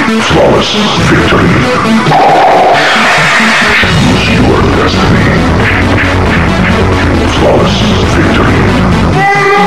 Flawless victory. Choose your destiny. Flawless victory.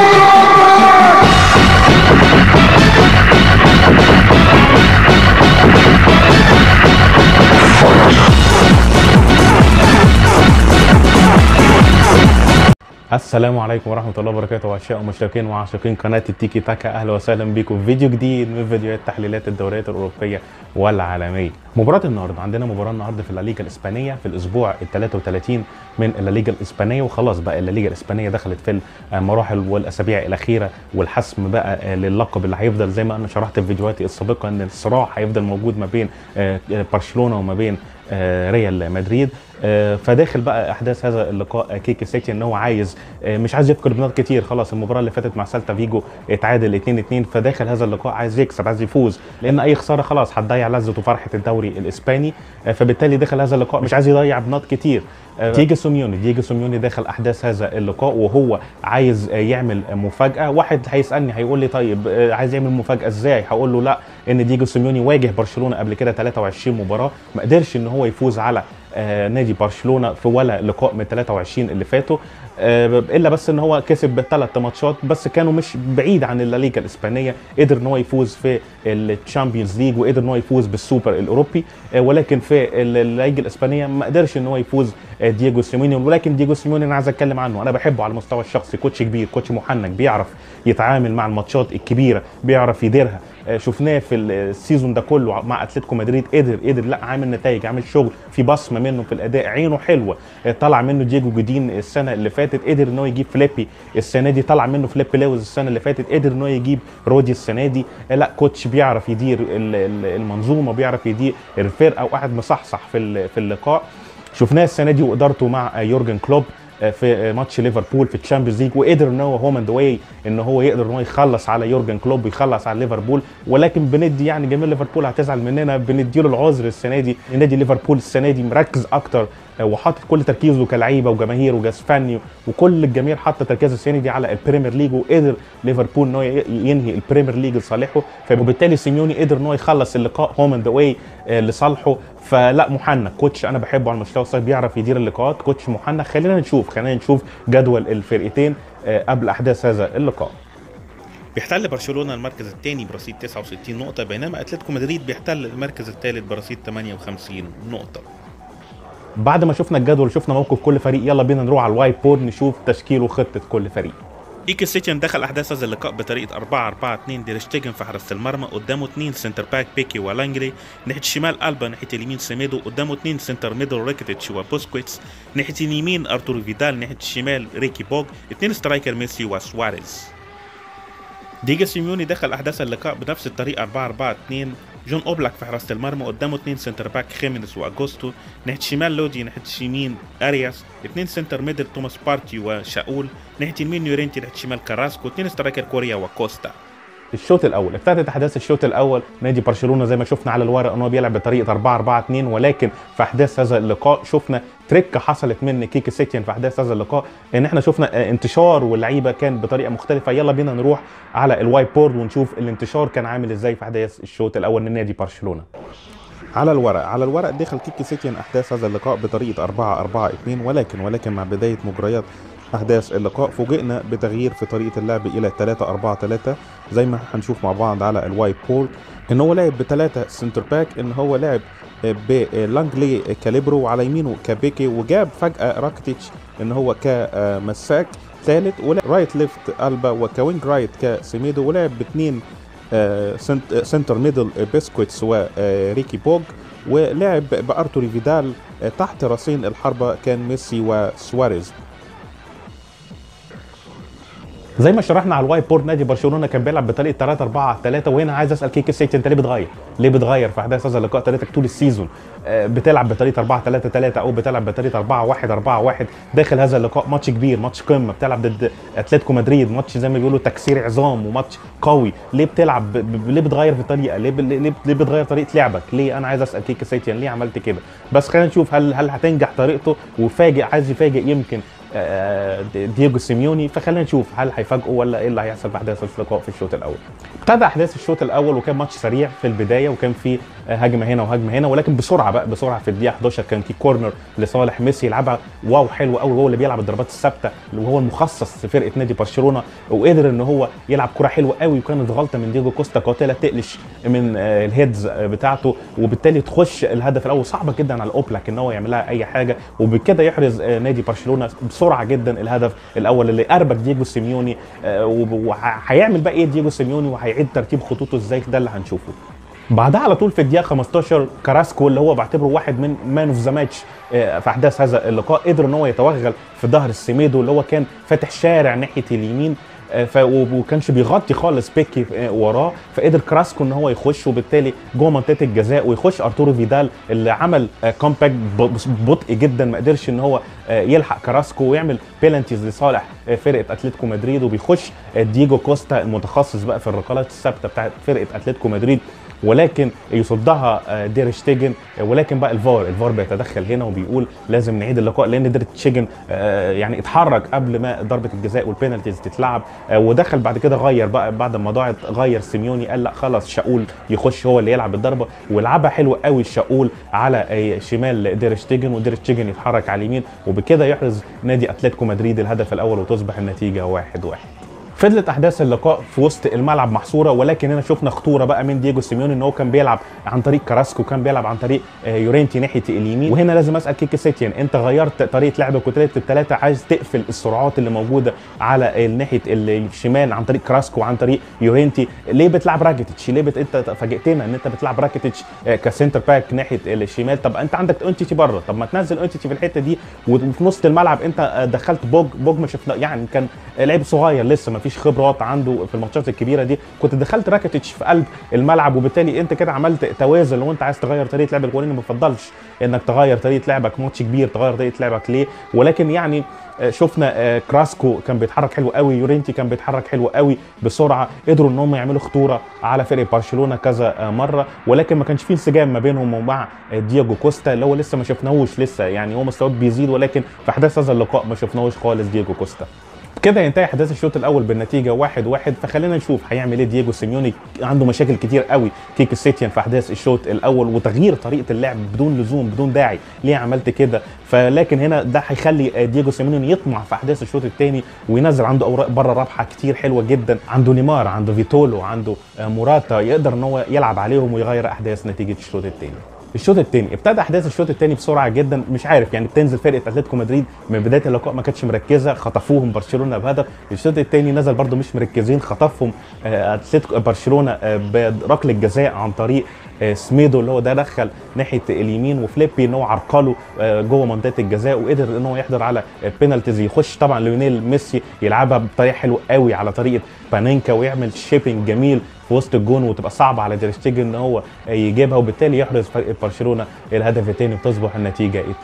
السلام عليكم ورحمة الله وبركاته أعشاء ومشتركين وعاشقين قناة التيكي تاكا أهلا وسهلا بكم في فيديو جديد من فيديوهات تحليلات الدوريات الأوروبية والعالمية. مباراة النهاردة عندنا مباراة النهاردة في الليجا الإسبانية في الأسبوع ال 33 من الليجا الإسبانية وخلاص بقى الليجا الإسبانية دخلت في المراحل والأسابيع الأخيرة والحسم بقى للقب اللي هيفضل زي ما أنا شرحت في فيديوهاتي السابقة إن الصراع هيفضل موجود ما بين برشلونة وما بين ريال مدريد فداخل بقى احداث هذا اللقاء كيكي سيتي ان هو عايز مش عايز يفقد بنقط كتير خلاص المباراه اللي فاتت مع سالتا فيجو اتعادل 2 2 فداخل هذا اللقاء عايز يكسب عايز يفوز لان اي خساره خلاص هتضيع لذه وفرحه الدوري الاسباني فبالتالي دخل هذا اللقاء مش عايز يضيع بنقط كتير دييجو سيميوني دييجو سيميوني داخل احداث هذا اللقاء وهو عايز يعمل مفاجاه واحد هيسالني هيقول لي طيب عايز يعمل مفاجاه ازاي هقول له لا ان دييجو سيميوني واجه برشلونه قبل كده 23 مباراه ما قدرش ان هو يفوز على آه نادي برشلونه في ولا لقاء من 23 اللي فاتوا آه الا بس ان هو كسب بثلاث ماتشات بس كانوا مش بعيد عن الليجا الاسبانيه قدر ان هو يفوز في الشامبيونز ليج وقدر ان هو يفوز بالسوبر الاوروبي آه ولكن في الليجا الاسبانيه ما قدرش ان هو يفوز دييجو سيموني ولكن دييجو سيموني انا عايز اتكلم عنه انا بحبه على المستوى الشخصي كوتش كبير كوتش محنك بيعرف يتعامل مع الماتشات الكبيره بيعرف يديرها شفناه في السيزون ده كله مع اتلتيكو مدريد قدر قدر لا عامل نتائج عامل شغل في بصمه منه في الاداء عينه حلوه طلع منه دييجو جودين السنه اللي فاتت قدر ان هو يجيب فليبي السنه دي طلع منه فليبي لاوز السنه اللي فاتت قدر ان هو يجيب رودي السنه دي لا كوتش بيعرف يدير المنظومه بيعرف يدير الفرقه وقاعد مصحصح في في اللقاء شفناه السنه دي وادارته مع يورجن كلوب في ماتش ليفربول في الشامبيونز ليج وقدر ان هو هوم اند واي ان هو يقدر ان هو يخلص على يورجن كلوب ويخلص على ليفربول ولكن بندي يعني جماهير ليفربول هتزعل مننا بنديله العذر السنه دي نادي ليفربول السنه دي مركز اكتر وحاطط كل تركيزه كلعيبه وجماهير وجهاز فني وكل الجماهير حاطه تركيز السنه دي على البريمير ليج وقدر ليفربول ان هو ينهي البريمير ليج لصالحه وبالتالي سيميوني قدر ان هو يخلص اللقاء هوم اند واي لصالحه فلا محنك كوتش انا بحبه على المستوى الصحي بيعرف يدير اللقاءات كوتش محنك خلينا نشوف خلينا نشوف جدول الفرقتين قبل احداث هذا اللقاء بيحتل برشلونه المركز الثاني برصيد 69 نقطه بينما اتلتيكو مدريد بيحتل المركز الثالث برصيد 58 نقطه بعد ما شفنا الجدول شفنا موقف كل فريق يلا بينا نروح على الوايت بورد نشوف تشكيل وخطه كل فريق ايكي سيتيان دخل احداث هذا اللقاء بطريقه 4 4 2 ديرشتيجن في حراسه المرمى قدامه اثنين سنتر باك بيكي ولانجري ناحيه الشمال البا ناحيه اليمين سيميدو قدامه اثنين سنتر ميدل ريكيتيتش وبوسكويتس ناحيه اليمين ارتورو فيدال ناحيه الشمال ريكي بوج اثنين سترايكر ميسي وسواريز ديجا سيميوني دخل احداث اللقاء بنفس الطريقه 4 4 2 جون اوبلاك في حراسه المرمى قدامه اثنين سنتر باك خيمينيز واجوستو ناحيه الشمال لودي ناحيه اليمين ارياس اثنين سنتر ميدل توماس بارتي وشاول ناحيه اليمين يورينتي ناحيه الشمال كاراسكو اثنين سترايكر كوريا وكوستا الشوط الاول ابتدت احداث الشوط الاول نادي برشلونه زي ما شفنا على الورق ان هو بيلعب بطريقه 4 4 2 ولكن في احداث هذا اللقاء شفنا تريك حصلت من كيكي سيتيان في احداث هذا اللقاء ان احنا شفنا انتشار واللعيبه كان بطريقه مختلفه يلا بينا نروح على الوايت بورد ونشوف الانتشار كان عامل ازاي في احداث الشوط الاول من نادي برشلونه على الورق على الورق دخل كيكي سيتيان احداث هذا اللقاء بطريقه 4 4 2 ولكن ولكن مع بدايه مجريات احداث اللقاء فوجئنا بتغيير في طريقه اللعب الى 3 4 3 زي ما هنشوف مع بعض على الوايت بورد ان هو لعب بثلاثه سنتر باك ان هو لعب بلانجلي كاليبرو وعلى يمينه كابيكي وجاب فجاه راكتيتش ان هو كمساك ثالث ولعب رايت ليفت البا وكوينج رايت كسيميدو ولعب باثنين سنتر ميدل بيسكويتس وريكي بوج ولعب بارتوري فيدال تحت راسين الحربه كان ميسي وسواريز زي ما شرحنا على الوايت بورد نادي برشلونه كان بيلعب بطريقه 3 4 3 وهنا عايز اسال كيكي سيتي انت ليه بتغير؟ ليه بتغير في احداث هذا اللقاء طريقتك طول السيزون؟ آه بتلعب بطريقه 4 3 3 او بتلعب بطريقه 4 1 4 1 داخل هذا اللقاء ماتش كبير ماتش قمه بتلعب ضد اتلتيكو مدريد ماتش زي ما بيقولوا تكسير عظام وماتش قوي ليه بتلعب ب... ب... ليه بتغير في الطريقه؟ ليه ب... ليه, ليه بتغير طريقه لعبك؟ ليه انا عايز اسال كيكي سيتيان ليه عملت كده؟ بس خلينا نشوف هل هل هتنجح طريقته وفاجئ عايز يفاجئ يمكن آه، دييجو سيميوني فخلينا نشوف هل هيفاجئوا ولا ايه اللي هيحصل في احداث اللقاء في الشوط الاول ابتدى احداث الشوط الاول وكان ماتش سريع في البدايه وكان في آه، هجمه هنا وهجمه هنا ولكن بسرعه بقى بسرعه في الدقيقه 11 كان في كورنر لصالح ميسي يلعبها واو حلو قوي وهو اللي بيلعب الضربات الثابته وهو المخصص في فرقه نادي برشلونه وقدر ان هو يلعب كره حلوه قوي وكانت غلطه من ديجو كوستا قاتله تقلش من آه، الهيدز آه، بتاعته وبالتالي تخش الهدف الاول صعبه جدا على اوبلاك ان هو يعملها اي حاجه وبكده يحرز آه، نادي برشلونه بسرعه جدا الهدف الاول اللي اربك ديجو سيميوني آه، وب- وهيعمل بقى ايه ديجو سيميوني وهيعيد ترتيب خطوطه ازاي ده اللي هنشوفه بعدها على طول في الدقيقه 15 كراسكو اللي هو بعتبره واحد من مان اوف ذا ماتش في احداث هذا اللقاء قدر ان هو يتوغل في ظهر السيميدو اللي هو كان فاتح شارع ناحيه اليمين آه، ف وكانش بيغطي خالص بيكي آه، وراه فقدر كراسكو ان هو يخش وبالتالي جوه منطقه الجزاء ويخش ارتورو فيدال اللي عمل كومباكت ببطء جدا ما قدرش ان هو آه، يلحق كراسكو ويعمل بيلانتيز لصالح آه، فرقه اتلتيكو مدريد وبيخش آه، دييجو كوستا المتخصص بقى في الركلات الثابته بتاعت فرقه اتلتيكو مدريد ولكن يصدها آه، دير شتيجن آه، ولكن بقى الفار الفار بيتدخل هنا وبيقول لازم نعيد اللقاء لان دير شتيجن آه، يعني اتحرك قبل ما ضربه الجزاء والبينالتيز تتلعب آه، ودخل بعد كده غير بقى بعد ما ضاعت غير سيميوني قال لا خلاص شاول يخش هو اللي يلعب الضربه ولعبها حلو قوي شاول على آه، شمال دير شتيجن ودير شتيجن يتحرك على اليمين وبكده يحرز نادي اتلتيكو مدريد الهدف الاول وتصبح النتيجه واحد واحد فضلت احداث اللقاء في وسط الملعب محصوره ولكن هنا شفنا خطوره بقى من دييجو سيميوني ان هو كان بيلعب عن طريق كراسكو كان بيلعب عن طريق آه، يورينتي ناحيه اليمين وهنا لازم اسال كيكي سيتيان انت غيرت طريقه لعبك وثلاثه الثلاثه عايز تقفل السرعات اللي موجوده على ناحيه الشمال عن طريق كراسكو وعن طريق يورينتي ليه بتلعب راكيتيتش ليه بت... انت فاجئتنا ان انت بتلعب راكيتيتش آه، كسنتر باك ناحيه الشمال طب انت عندك انتيتي بره طب ما تنزل انتيتي في الحته دي وفي نص الملعب انت آه، دخلت بوج بوج ما شفنا يعني كان لعيب صغير لسه ما فيش خبرات عنده في الماتشات الكبيره دي كنت دخلت راكيتيتش في قلب الملعب وبالتالي انت كده عملت توازن لو انت عايز تغير طريقه لعبك ولكن ما بفضلش انك تغير طريقه لعبك ماتش كبير تغير طريقه لعبك ليه ولكن يعني آه، شفنا آه، كراسكو كان بيتحرك حلو قوي يورينتي كان بيتحرك حلو قوي بسرعه قدروا ان هم يعملوا خطوره على فريق برشلونه كذا آه، مره ولكن ما كانش في انسجام ما بينهم ومع آه، دياجو كوستا اللي هو لسه ما شفناهوش لسه يعني هو مستواه بيزيد ولكن في احداث هذا اللقاء ما شفناهوش خالص دياجو كوستا كده ينتهي احداث الشوط الاول بالنتيجه واحد واحد فخلينا نشوف هيعمل ايه دييجو سيميوني عنده مشاكل كتير قوي كيك سيتيان في احداث الشوط الاول وتغيير طريقه اللعب بدون لزوم بدون داعي ليه عملت كده فلكن هنا ده هيخلي دييجو سيميوني يطمع في احداث الشوط الثاني وينزل عنده اوراق بره رابحه كتير حلوه جدا عنده نيمار عنده فيتولو عنده آه، موراتا يقدر ان هو يلعب عليهم ويغير احداث نتيجه الشوط الثاني الشوط الثاني ابتدى احداث الشوط الثاني بسرعه جدا مش عارف يعني بتنزل فرقه اتلتيكو مدريد من بدايه اللقاء ما كانتش مركزه خطفوهم برشلونه بهدف الشوط الثاني نزل برده مش مركزين خطفهم آه، اتلتيكو برشلونه آه، بركله جزاء عن طريق آه، سميدو اللي هو ده دخل ناحيه اليمين وفليبي ان هو عرقله آه، جوه منطقه الجزاء وقدر ان هو يحضر على بينالتيز يخش طبعا ليونيل ميسي يلعبها بطريقه حلوه قوي على طريقه بانينكا ويعمل شيبنج جميل في وسط الجون وتبقى صعبه على تيرشتيجن ان هو يجيبها وبالتالي يحرز فريق برشلونه الهدف الثاني وتصبح النتيجه 2-1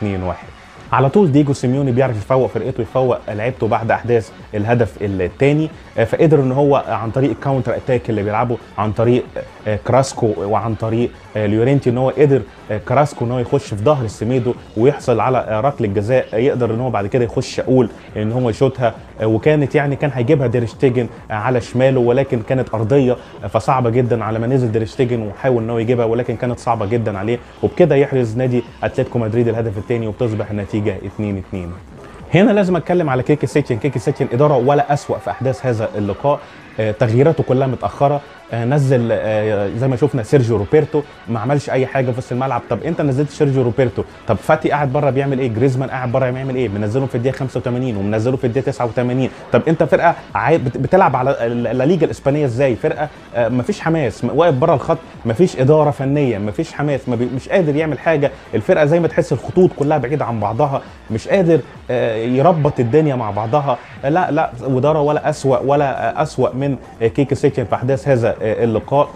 على طول ديجو سيميوني بيعرف يفوق فرقته يفوق لعيبته بعد احداث الهدف الثاني فقدر ان هو عن طريق الكاونتر اتاك اللي بيلعبه عن طريق آه، كراسكو وعن طريق آه، ليورينتي ان هو قدر آه، كراسكو ان هو يخش في ظهر السميدو ويحصل على آه، ركله جزاء آه، يقدر ان هو بعد كده يخش اقول ان هو يشوطها آه، وكانت يعني كان هيجيبها ديرشتيجن آه، على شماله ولكن كانت ارضيه آه، فصعبه جدا على ما نزل ديرشتيجن وحاول ان هو يجيبها ولكن كانت صعبه جدا عليه وبكده يحرز نادي اتلتيكو مدريد الهدف الثاني وبتصبح النتيجه 2 2 هنا لازم اتكلم على كيكي سيتين كيكي سيتين اداره ولا اسوا في احداث هذا اللقاء آه، تغييراته كلها متاخره آه، نزل آه، زي ما شفنا سيرجيو روبرتو ما عملش اي حاجه في وسط الملعب طب انت نزلت سيرجيو روبرتو طب فاتي قاعد بره بيعمل ايه جريزمان قاعد بره بيعمل ايه منزله في الدقيقه 85 ومنزله في الدقيقه 89 طب انت فرقه عاي- بت- بتلعب على الليجا الاسبانيه ازاي فرقه ما فيش حماس م- واقف بره الخط ما فيش اداره فنيه ما فيش حماس ما بي- مش قادر يعمل حاجه الفرقه زي ما تحس الخطوط كلها بعيده عن بعضها مش قادر آه، يربط الدنيا مع بعضها آه، لا لا اداره ولا اسوا ولا آه، اسوا من آه، كيكي سيتين في احداث هذا آه، اللقاء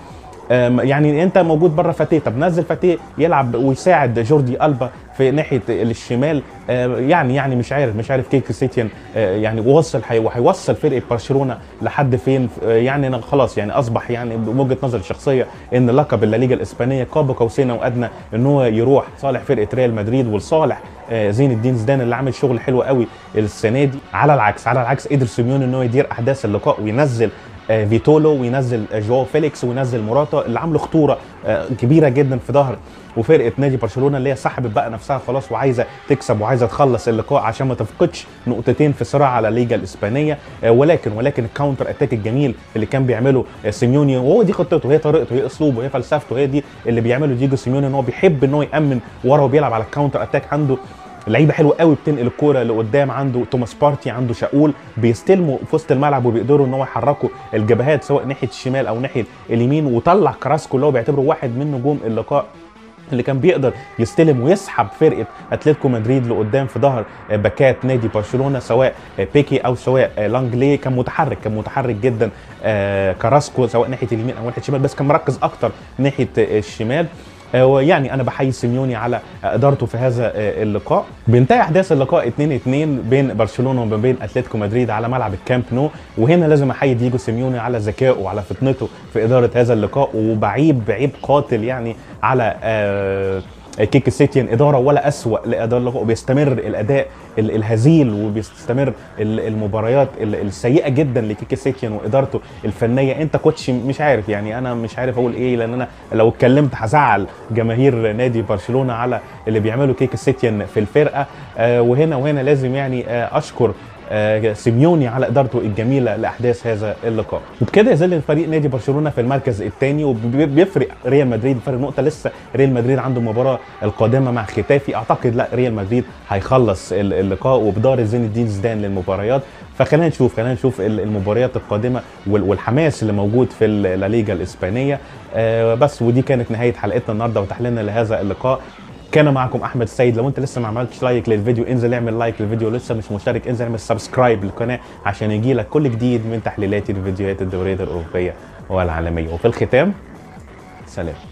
آم، يعني انت موجود بره فاتيه طب نزل فاتيه يلعب ويساعد جوردي البا في ناحيه الشمال آه، يعني يعني مش عارف مش عارف كيك سيتيان آه، يعني وصل هي- وهيوصل فرقه برشلونه لحد فين آه، يعني انا خلاص يعني اصبح يعني بوجهه نظري الشخصيه ان لقب الليجا الاسبانيه قاب قوسين او ادنى ان هو يروح صالح فرقه ريال مدريد ولصالح آه، زين الدين زيدان اللي عامل شغل حلو قوي السنه دي على العكس على العكس قدر سيميوني ان هو يدير احداث اللقاء وينزل آه، فيتولو وينزل آه، جواو فيليكس وينزل موراتا اللي عاملوا خطوره آه، كبيره جدا في ظهر وفرقه نادي برشلونه اللي هي سحبت بقى نفسها خلاص وعايزه تكسب وعايزه تخلص اللقاء عشان ما تفقدش نقطتين في صراع على الليجا الاسبانيه آه، ولكن ولكن الكاونتر اتاك الجميل اللي كان بيعمله آه، سيميوني وهو دي خطته هي طريقته هي اسلوبه هي فلسفته هي دي اللي بيعمله ديجو سيميوني ان هو بيحب ان هو يامن ورا وبيلعب على الكاونتر اتاك عنده لعيبه حلوه قوي بتنقل الكوره لقدام عنده توماس بارتي عنده شاول بيستلموا في وسط الملعب وبيقدروا ان هو يحركوا الجبهات سواء ناحيه الشمال او ناحيه اليمين وطلع كراسكو اللي هو بيعتبره واحد من نجوم اللقاء اللي كان بيقدر يستلم ويسحب فرقه اتلتيكو مدريد لقدام في ظهر باكات نادي برشلونه سواء بيكي او سواء لانجلي كان متحرك كان متحرك جدا آه، كراسكو سواء ناحيه اليمين او ناحيه الشمال بس كان مركز اكتر ناحيه الشمال آه، ويعني انا بحيي سيميوني على ادارته في هذا آه، اللقاء بينتهي احداث اللقاء 2-2 بين برشلونه وما بين اتلتيكو مدريد على ملعب الكامب نو وهنا لازم احيي دييجو سيميوني على ذكائه وعلى فطنته في اداره هذا اللقاء وبعيب بعيب قاتل يعني على آه كيك سيتيان اداره ولا اسوا لاداره اللقاء وبيستمر الاداء ال- الهزيل وبيستمر ال- المباريات ال- السيئه جدا لكيك سيتيان وادارته الفنيه انت كوتش مش عارف يعني انا مش عارف اقول ايه لان انا لو اتكلمت هزعل جماهير نادي برشلونه على اللي بيعمله كيك سيتيان في الفرقه آه وهنا وهنا لازم يعني آه اشكر آه، سيميوني على ادارته الجميله لاحداث هذا اللقاء وبكده يظل فريق نادي برشلونه في المركز الثاني وبيفرق ريال مدريد فرق نقطه لسه ريال مدريد عنده المباراه القادمه مع ختافي اعتقد لا ريال مدريد هيخلص ال- اللقاء وبدار زين الدين زيدان للمباريات فخلينا نشوف خلينا نشوف ال- المباريات القادمه وال- والحماس اللي موجود في ال- لا ليجا الاسبانيه آه، بس ودي كانت نهايه حلقتنا النهارده وتحليلنا لهذا اللقاء كان معكم احمد السيد لو انت لسه ما عملتش لايك للفيديو انزل اعمل لايك للفيديو لسه مش مشترك انزل اعمل سبسكرايب للقناه عشان يجي لك كل جديد من تحليلاتي للفيديوهات الدوريه الاوروبيه والعالميه وفي الختام سلام